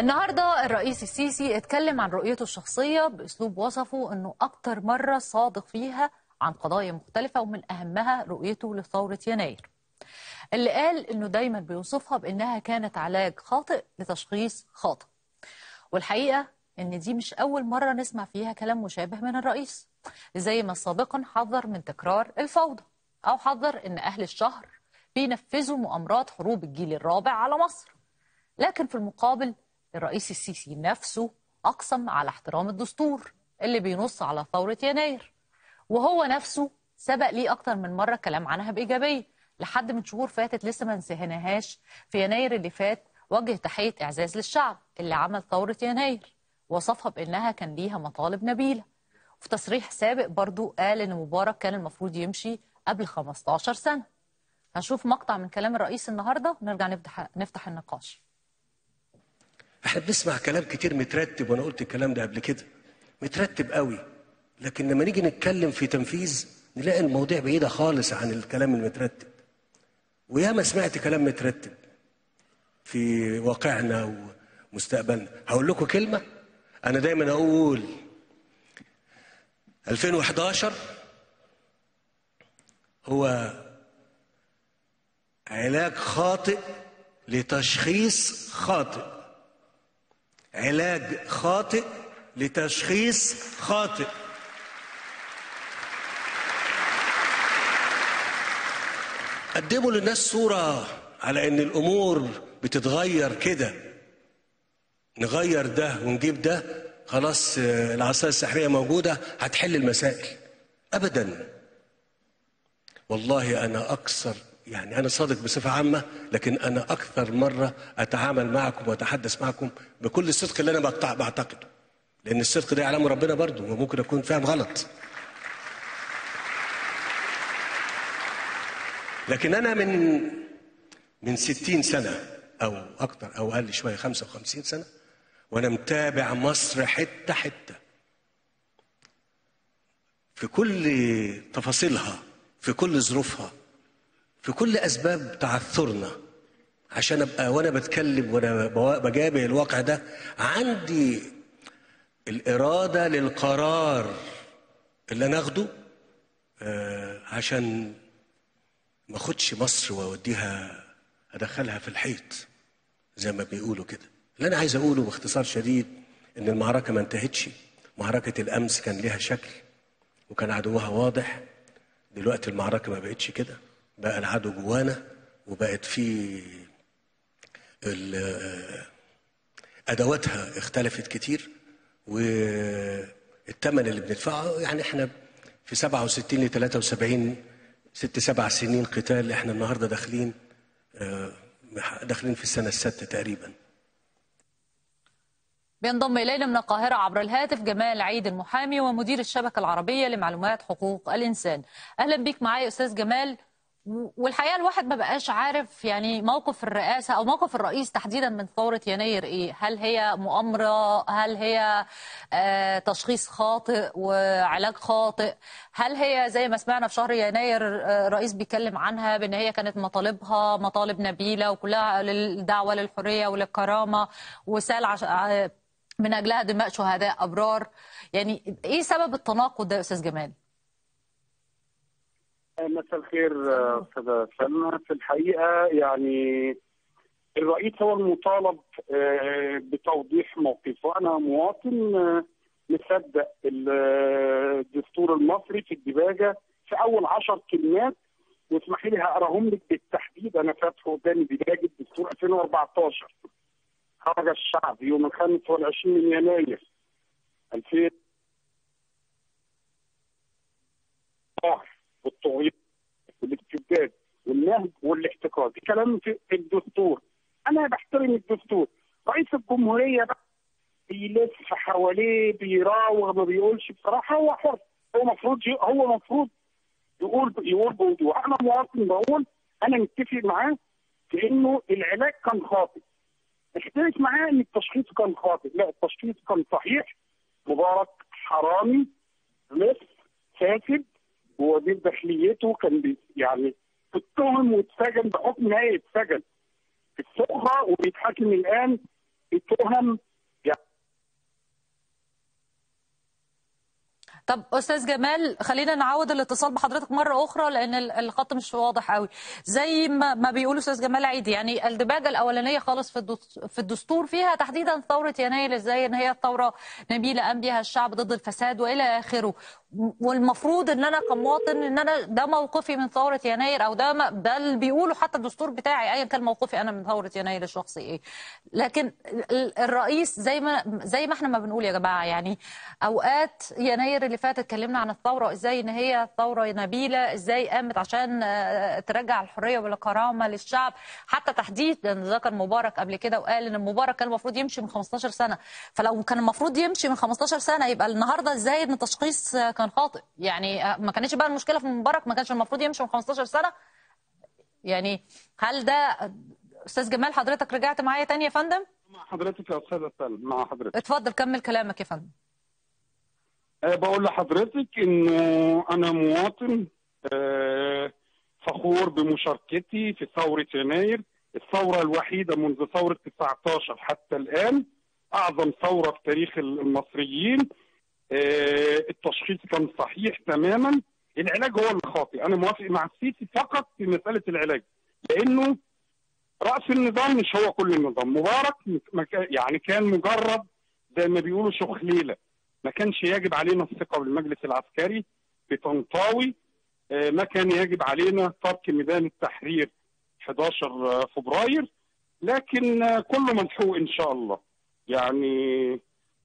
النهارده الرئيس السيسي اتكلم عن رؤيته الشخصيه باسلوب وصفه انه اكتر مره صادق فيها عن قضايا مختلفه ومن اهمها رؤيته لثوره يناير. اللي قال انه دايما بيوصفها بانها كانت علاج خاطئ لتشخيص خاطئ. والحقيقه ان دي مش اول مره نسمع فيها كلام مشابه من الرئيس. زي ما سابقا حذر من تكرار الفوضى او حذر ان اهل الشهر بينفذوا مؤامرات حروب الجيل الرابع على مصر. لكن في المقابل الرئيس السيسي نفسه أقسم على احترام الدستور اللي بينص على ثورة يناير وهو نفسه سبق ليه أكتر من مرة كلام عنها بإيجابية لحد من شهور فاتت لسه ما نسيناهاش في يناير اللي فات وجه تحية إعزاز للشعب اللي عمل ثورة يناير وصفها بأنها كان ليها مطالب نبيلة وفي تصريح سابق برضو قال إن مبارك كان المفروض يمشي قبل 15 سنة هنشوف مقطع من كلام الرئيس النهاردة ونرجع نفتح, نفتح النقاش احنا بنسمع كلام كتير مترتب وانا قلت الكلام ده قبل كده مترتب قوي لكن لما نيجي نتكلم في تنفيذ نلاقي المواضيع بعيدة خالص عن الكلام المترتب وياما سمعت كلام مترتب في واقعنا ومستقبلنا هقول لكم كلمة أنا دايما أقول 2011 هو علاج خاطئ لتشخيص خاطئ علاج خاطئ لتشخيص خاطئ قدموا للناس صورة على ان الامور بتتغير كده نغير ده ونجيب ده خلاص العصاية السحرية موجودة هتحل المسائل ابدا والله انا اكثر يعني أنا صادق بصفة عامة لكن أنا أكثر مرة أتعامل معكم وأتحدث معكم بكل الصدق اللي أنا بعتقده لأن الصدق ده يعلمه ربنا برضه وممكن أكون فاهم غلط لكن أنا من من ستين سنة أو أكثر أو أقل شوية خمسة وخمسين سنة وأنا متابع مصر حتة حتة في كل تفاصيلها في كل ظروفها في كل اسباب تعثرنا عشان ابقى وانا بتكلم وانا بجابه الواقع ده عندي الاراده للقرار اللي انا اخده آه عشان ما اخدش مصر واوديها ادخلها في الحيط زي ما بيقولوا كده اللي انا عايز اقوله باختصار شديد ان المعركه ما انتهتش معركه الامس كان لها شكل وكان عدوها واضح دلوقتي المعركه ما بقتش كده بقى العدو جوانا وبقت في ادواتها اختلفت كتير والثمن اللي بندفعه يعني احنا في 67 ل 73 ست سبع سنين قتال احنا النهارده داخلين داخلين في السنه السادسه تقريبا بينضم إلينا من القاهرة عبر الهاتف جمال عيد المحامي ومدير الشبكة العربية لمعلومات حقوق الإنسان أهلا بيك معايا أستاذ جمال والحقيقه الواحد ما بقاش عارف يعني موقف الرئاسه او موقف الرئيس تحديدا من ثوره يناير ايه؟ هل هي مؤامره؟ هل هي آه تشخيص خاطئ وعلاج خاطئ؟ هل هي زي ما سمعنا في شهر يناير الرئيس بيتكلم عنها بان هي كانت مطالبها مطالب نبيله وكلها للدعوه للحريه وللكرامه وسال عش... من اجلها دماء شهداء ابرار يعني ايه سبب التناقض ده يا استاذ جمال؟ مساء الخير استاذه سلمى في الحقيقه يعني الرئيس هو المطالب بتوضيح موقفه انا مواطن مصدق الدستور المصري في الدباجه في اول عشر كلمات واسمحي لي هقراهم لك بالتحديد انا فاتحه قدامي دباجه دستور 2014 خرج الشعب يوم ال 25 من يناير 2000 والطغيان والاستبداد والنهب والاحتكار دي كلام في الدستور انا بحترم الدستور رئيس الجمهوريه بقى بيلف حواليه بيراوغ ما بيقولش بصراحه هو حر هو المفروض هو المفروض يقول يقول بوضوح انا مواطن بقول انا متفق معاه في انه العلاج كان خاطئ اختلف معاه ان التشخيص كان خاطئ لا التشخيص كان صحيح مبارك حرامي لص فاسد ودي داخليته كان بي يعني اتهم واتسجن بحكم نهائي اتسجن في السخرة وبيتحاكم الان بتهم طب استاذ جمال خلينا نعود الاتصال بحضرتك مره اخرى لان ال- الخط مش واضح قوي زي ما ما بيقول استاذ جمال عيد يعني الدباجه الاولانيه خالص في الدس- في الدستور فيها تحديدا ثوره يناير ازاي ان هي ثوره نبيله قام بها الشعب ضد الفساد والى اخره والمفروض ان انا كمواطن ان انا ده موقفي من ثوره يناير او ده ما- ده اللي بيقوله حتى الدستور بتاعي ايا كان موقفي انا من ثوره يناير الشخصي ايه لكن ال- الرئيس زي ما زي ما احنا ما بنقول يا جماعه يعني اوقات يناير اللي فات اتكلمنا عن الثوره ازاي ان هي ثوره نبيله ازاي قامت عشان آه، ترجع الحريه والكرامه للشعب حتى تحديدا ذكر مبارك قبل كده وقال ان مبارك كان المفروض يمشي من 15 سنه فلو كان المفروض يمشي من 15 سنه يبقى النهارده ازاي ان التشخيص آه، كان خاطئ يعني آه، ما كانتش بقى المشكله في مبارك ما كانش المفروض يمشي من 15 سنه يعني هل ده استاذ جمال حضرتك رجعت معايا تاني يا فندم مع حضرتك يا استاذه سلمى مع حضرتك اتفضل كمل كلامك يا فندم أه بقول لحضرتك انه انا مواطن أه فخور بمشاركتي في ثورة يناير الثورة الوحيدة منذ ثورة 19 حتى الآن أعظم ثورة في تاريخ المصريين أه التشخيص كان صحيح تماما العلاج هو اللي خاطئ أنا موافق مع السيسي فقط في مسألة العلاج لأنه رأس النظام مش هو كل النظام مبارك مك- يعني كان مجرد زي ما بيقولوا شخليلة ما كانش يجب علينا الثقة بالمجلس العسكري بطنطاوي آه، ما كان يجب علينا ترك ميدان التحرير 11 فبراير لكن آه، كله ملحوق ان شاء الله يعني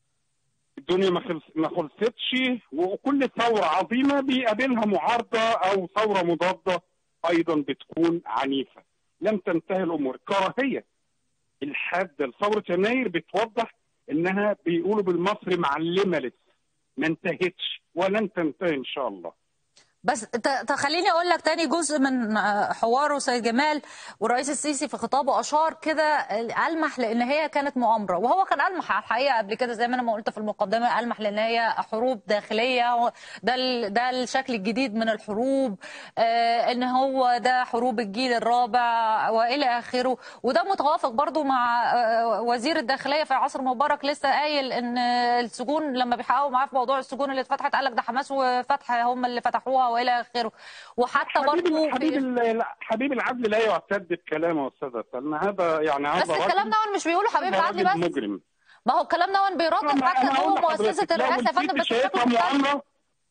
الدنيا ما خلص ما خلصتش وكل ثوره عظيمه بيقابلها معارضه او ثوره مضاده ايضا بتكون عنيفه لم تنتهي الامور كراهيه الحاده لثوره يناير بتوضح انها بيقولوا بالمصري معلمه لسه ما انتهتش ولن تنتهي ان شاء الله بس ت- تخليني اقول لك تاني جزء من آه، حواره سيد جمال والرئيس السيسي في خطابه اشار كده آه، المح لان هي كانت مؤامره وهو كان المح على الحقيقه قبل كده زي ما انا ما قلت في المقدمه المح لان هي حروب داخليه ده ال- ده الشكل الجديد من الحروب آه، ان هو ده حروب الجيل الرابع والى اخره وده متوافق برضو مع آه، وزير الداخليه في عصر مبارك لسه قايل ان السجون لما بيحققوا معاه في موضوع السجون اللي اتفتحت قال لك ده حماس وفتح هم اللي فتحوها والى اخره وحتى حبيب برضو حبيب ال- لا، حبيب العدل لا يعتد بكلامه يا استاذه سلمى هذا يعني هذا بس الكلام ده مش بيقولوا حبيب هذا العدل راجل بس مجرم ما هو الكلام ده بيردد أنا- حتى أنا هقول جوه مؤسسه لحضرتك، لو الرئاسه يا فندم السيسي بس شايفها بشكل مختلف. مؤامره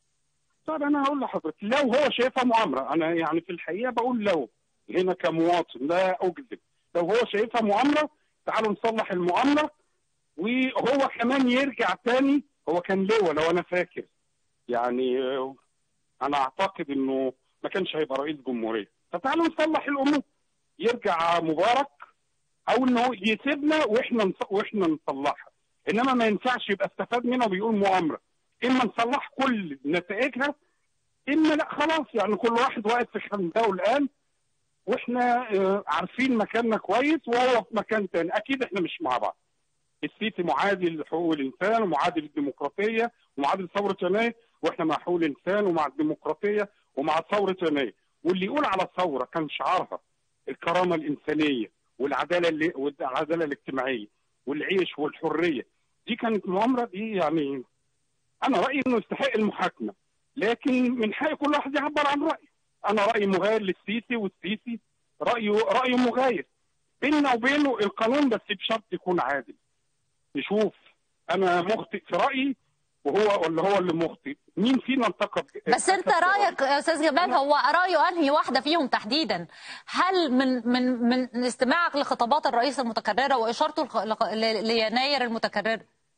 طب انا هقول لحضرتك لو هو شايفها مؤامره انا يعني في الحقيقه بقول لو هنا كمواطن لا اكذب لو هو شايفها مؤامره تعالوا نصلح المؤامره وهو كمان يرجع تاني هو كان لواء لو انا فاكر يعني آه، انا اعتقد انه ما كانش هيبقى رئيس جمهوريه فتعالوا نصلح الامور يرجع مبارك او انه يسيبنا واحنا نص- واحنا نصلحها انما ما ينفعش يبقى استفاد منها وبيقول مؤامره اما نصلح كل نتائجها اما لا خلاص يعني كل واحد واقف في خندقه الان واحنا آه، عارفين مكاننا كويس وهو في مكان تاني اكيد احنا مش مع بعض السيسي معادي لحقوق الانسان ومعادي للديمقراطيه ومعادي لثوره يناير واحنا مع حقوق الانسان ومع الديمقراطيه ومع ثوره يناير واللي يقول على الثوره كان شعارها الكرامه الانسانيه والعداله اللي والعداله الاجتماعيه والعيش والحريه دي كانت مؤامره دي يعني انا رايي انه يستحق المحاكمه لكن من حق كل واحد يعبر عن رايه انا رايي مغاير للسيسي والسيسي رايه رايه مغاير بيننا وبينه القانون بس بشرط يكون عادل نشوف انا مخطئ في رايي وهو ولا هو اللي مخطئ مين فينا انتقد بس انت رايك يا استاذ جمال هو رايه انهي واحده فيهم تحديدا هل من من من استماعك لخطابات الرئيس المتكرره واشارته لخ- لخ- ل- ليناير المتكرر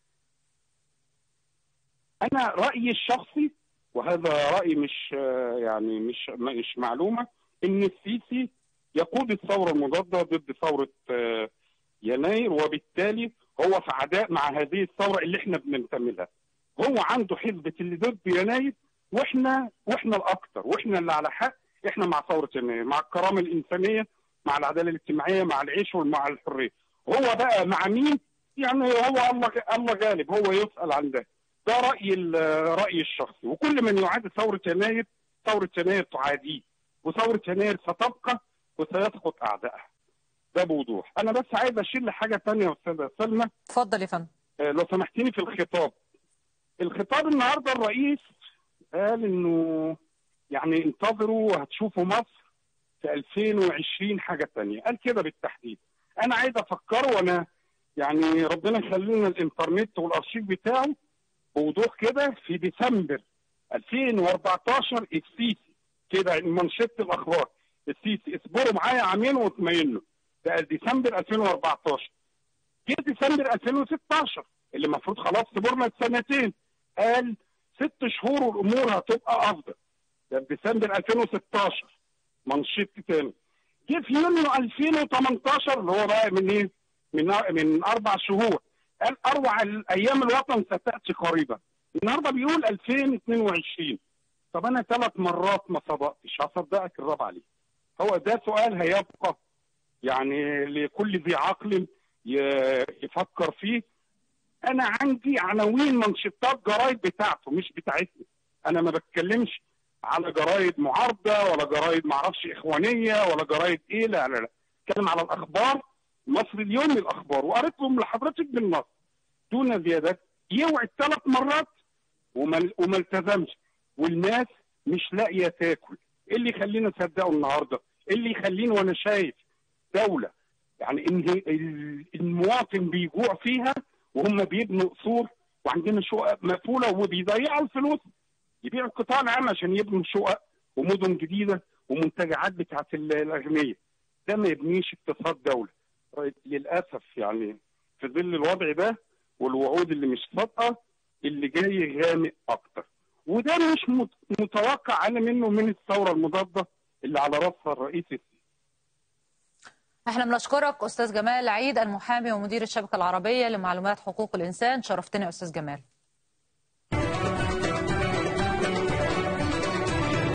انا رايي الشخصي وهذا رايي مش آه، يعني مش مش معلومه ان السيسي يقود الثوره المضاده ضد ثوره آه، يناير وبالتالي هو في عداء مع هذه الثوره اللي احنا بننتمي لها هو عنده حزبه اللي ضد يناير واحنا واحنا الاكثر واحنا اللي على حق احنا مع ثوره يناير مع الكرامه الانسانيه مع العداله الاجتماعيه مع العيش ومع الحريه هو بقى مع مين يعني هو الله الله غالب هو يسال عن ده ده رايي ال- رايي الشخصي وكل من يعادي ثوره يناير ثوره يناير تعاديه وثوره يناير ستبقى وسيسقط اعدائها ده بوضوح انا بس عايز اشير لحاجه ثانيه يا استاذه سلمى اتفضل يا فندم آه، لو سمحتيني في الخطاب الخطاب النهارده الرئيس قال انه يعني انتظروا وهتشوفوا مصر في 2020 حاجه ثانيه قال كده بالتحديد انا عايز افكره وانا يعني ربنا يخلي لنا الانترنت والارشيف بتاعه بوضوح كده في ديسمبر 2014 السيسي كده منشط الاخبار السيسي اصبروا معايا عامين واطمئنوا ده ديسمبر 2014 جه ديسمبر 2016 اللي المفروض خلاص صبرنا السنتين قال ست شهور والامور هتبقى افضل ده في ديسمبر 2016 منشط تاني جه في يونيو 2018 اللي هو بقى من ايه؟ من من اربع شهور قال اروع ايام الوطن ستاتي قريبا النهارده بيقول 2022 طب انا ثلاث مرات ما صدقتش هصدقك الرابعه ليه؟ هو ده سؤال هيبقى يعني لكل ذي عقل ي- يفكر فيه انا عندي عناوين منشطات جرايد بتاعته مش بتاعتني انا ما بتكلمش على جرايد معارضه ولا جرايد معرفش اخوانيه ولا جرايد ايه لا لا لا بتكلم على الاخبار مصر اليوم الاخبار وقريت لهم لحضرتك بالنص دون زيادات يوعد ثلاث مرات وما وما التزمش والناس مش لاقيه تاكل ايه اللي يخلينا نصدقه النهارده؟ ايه اللي يخليني وانا شايف دوله يعني ان ال- المواطن بيجوع فيها وهم بيبنوا قصور وعندنا شقق مقفوله وبيضيعوا الفلوس يبيعوا القطاع العام عشان يبنوا شقق ومدن جديده ومنتجعات بتاعت ال- الاغنياء ده ما يبنيش اقتصاد دوله للاسف يعني في ظل الوضع ده والوعود اللي مش صادقه اللي جاي غامق اكتر وده مش مت- متوقع انا منه من الثوره المضاده اللي على راسها الرئيس السيسي احنا بنشكرك استاذ جمال عيد المحامي ومدير الشبكه العربيه لمعلومات حقوق الانسان شرفتنا يا استاذ جمال